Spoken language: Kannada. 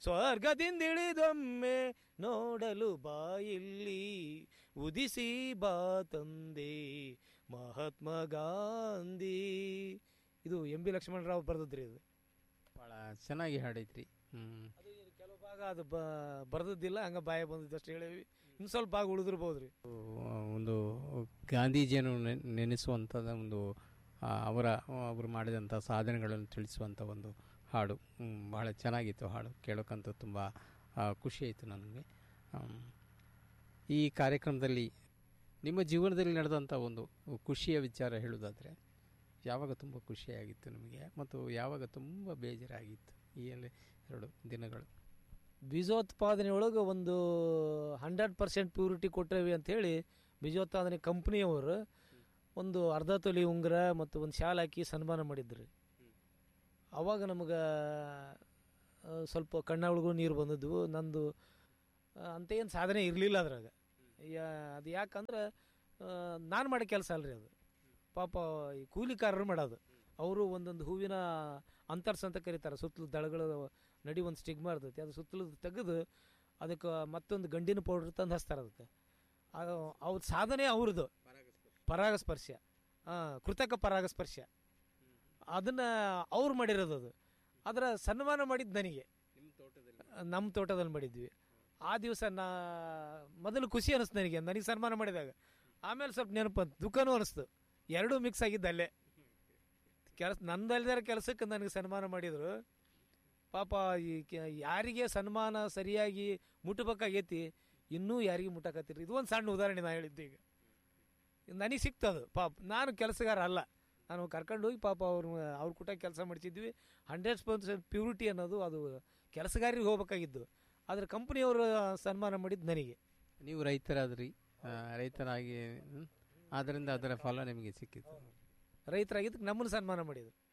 ಸ್ವರ್ಗದಿಂದಿಳಿದೊಮ್ಮೆ ನೋಡಲು ಬಾಯಿಲ್ಲಿ ಉದಿಸಿ ಬಾ ತಂದೆ ಮಹಾತ್ಮ ಗಾಂಧಿ ಇದು ಎಂ ಬಿ ಲಕ್ಷ್ಮಣರಾವ್ ಬರೆದದ್ರಿ ಇದು ಭಾಳ ಚೆನ್ನಾಗಿ ಹಾಡೈತ್ರಿ ಹ್ಞೂ ಅದು ಏನು ಕೆಲವು ಭಾಗ ಅದು ಬ ಬರೆದದ್ದಿಲ್ಲ ಹಂಗ ಬಾಯ ಬಂದಿದ್ದು ಅಷ್ಟು ಹೇಳೇವಿ ಇನ್ನು ಸ್ವಲ್ಪ ಭಾಗ ಉಳಿದಿರ್ಬೋದ್ರಿ ಒಂದು ಗಾಂಧೀಜಿಯನ್ನು ನೆನ್- ನೆನೆಸುವಂಥದ್ದು ಒಂದು ಆ, ಅವರ ಅವರು ಮಾಡಿದಂಥ ಸಾಧನೆಗಳನ್ನು ತಿಳಿಸುವಂಥ ಒಂದು ಹಾಡು ಹ್ಮ್, ಬಹಳ ಚೆನ್ನಾಗಿತ್ತು ಹಾಡು ಕೇಳೋಕ್ಕಂತೂ ತುಂಬ ಆ, ಖುಷಿ ಆಯಿತು ನನಗೆ ಆಮ್, ಈ ಕಾರ್ಯಕ್ರಮದಲ್ಲಿ ನಿಮ್ಮ ಜೀವನದಲ್ಲಿ ನಡೆದಂಥ ಒಂದು ಖುಷಿಯ ವಿಚಾರ ಹೇಳೋದಾದರೆ ಯಾವಾಗ ತುಂಬ ಖುಷಿಯಾಗಿತ್ತು ನಿಮಗೆ ಮತ್ತು ಯಾವಾಗ ತುಂಬ ಬೇಜಾರಾಗಿತ್ತು ಈ ಎಲ್ಲ ಎರಡು ದಿನಗಳು ಬೀಜೋತ್ಪಾದನೆ ಒಳಗೆ ಒಂದು ಹಂಡ್ರೆಡ್ ಪರ್ಸೆಂಟ್ ಪ್ಯೂರಿಟಿ ಕೊಟ್ಟೇವಿ ಅಂಥೇಳಿ ಬೀಜೋತ್ಪಾದನೆ ಕಂಪ್ನಿಯವರು ಒಂದು ಅರ್ಧ ತೊಲಿ ಉಂಗುರ ಮತ್ತು ಒಂದು ಶಾಲ್ ಹಾಕಿ ಸನ್ಮಾನ ಮಾಡಿದ್ರಿ ಅವಾಗ ನಮಗೆ ಸ್ವಲ್ಪ ಕಣ್ಣೊಳಗೂ ನೀರು ಬಂದದ್ದು ನಂದು ಆ, ಅಂತ ಏನು ಸಾಧನೆ ಇರಲಿಲ್ಲ ಅದ್ರಾಗ ಯಾ ಅದು ಯಾಕಂದ್ರೆ ನಾನು ಮಾಡೋ ಕೆಲಸ ಅಲ್ರಿ ಅದು ಪಾಪ ಈ ಕೂಲಿಕಾರರು ಮಾಡೋದು ಅವರು ಒಂದೊಂದು ಹೂವಿನ ಅಂತರ್ಸ್ ಅಂತ ಕರೀತಾರೆ ಸುತ್ತಲೂ ದಳಗಳು ನಡಿ ಒಂದು ಸ್ಟಿಗ್ಮಾ ಇರ್ತೈತಿ ಅದು ಸುತ್ತಲೂ ತೆಗೆದು ಅದಕ್ಕೆ ಮತ್ತೊಂದು ಗಂಡಿನ ಪೌಡ್ರ್ ತಂದು ಹಚ್ತಾರೆ ಅದಕ್ಕೆ ಅದು ಅವ್ರ ಸಾಧನೆ ಅವ್ರದ್ದು ಪರಾಗಸ್ಪರ್ಶ ಹಾಂ ಕೃತಕ ಪರಾಗಸ್ಪರ್ಶ ಅದನ್ನು ಅವ್ರು ಮಾಡಿರೋದು ಅದು ಅದರ ಸನ್ಮಾನ ಮಾಡಿದ್ದು ನನಗೆ ನಮ್ಮ ತೋಟದಲ್ಲಿ ಮಾಡಿದ್ವಿ ಆ ದಿವಸ ನಾ ಮೊದಲು ಖುಷಿ ಅನಿಸ್ತು ನನಗೆ ನನಗೆ ಸನ್ಮಾನ ಮಾಡಿದಾಗ ಆಮೇಲೆ ಸ್ವಲ್ಪ ನೆನಪು ದುಃಖನೂ ಅನಿಸ್ತು ಎರಡೂ ಮಿಕ್ಸ್ ಆಗಿದ್ದು ಅಲ್ಲೇ ಕೆಲಸ ನಂದಲ್ದಾರ ಕೆಲಸಕ್ಕೆ ನನಗೆ ಸನ್ಮಾನ ಮಾಡಿದರು ಪಾಪ ಈ ಕೆ- ಯಾರಿಗೆ ಸನ್ಮಾನ ಸರಿಯಾಗಿ ಮುಟ್ಟಬೇಕಾಗೈತಿ ಇನ್ನೂ ಯಾರಿಗೆ ಮುಟ್ಟಕತ್ತೀರಿ ಇದು ಒಂದು ಸಣ್ಣ ಉದಾಹರಣೆ ನಾ ಹೇಳಿದ್ದು ಈಗ ನನಗೆ ಸಿಕ್ತದು ಪಾಪ ನಾನು ಕೆಲಸಗಾರ ಅಲ್ಲ ನಾನು ಕರ್ಕೊಂಡು ಹೋಗಿ ಪಾಪ ಅವ್ರು ಅವ್ರ ಕೂಟ ಕೆಲಸ ಮಾಡ್ತಿದ್ವಿ ಹಂಡ್ರೆಡ್ ಪರ್ಸೆಂಟ್ ಪ್ಯೂರಿಟಿ ಅನ್ನೋದು ಅದು ಕೆಲಸಗಾರರಿಗೆ ಹೋಗ್ಬೇಕಾಗಿದ್ದು ಆದರೆ ಕಂಪ್ನಿಯವರು ಸನ್ಮಾನ ಮಾಡಿದ್ದು ನನಗೆ ನೀವು ರೈತರಾದ್ರಿ ಆ, ರೈತರಾಗಿ ಹ್ಮ್, ಆದ್ದರಿಂದ ಅದರ ಫಲ ನಿಮಗೆ ಸಿಕ್ಕಿತು ರೈತರಾಗಿದ್ದಕ್ಕೆ ನಮ್ಮನ್ನು ಸನ್ಮಾನ ಮಾಡಿದ್ರು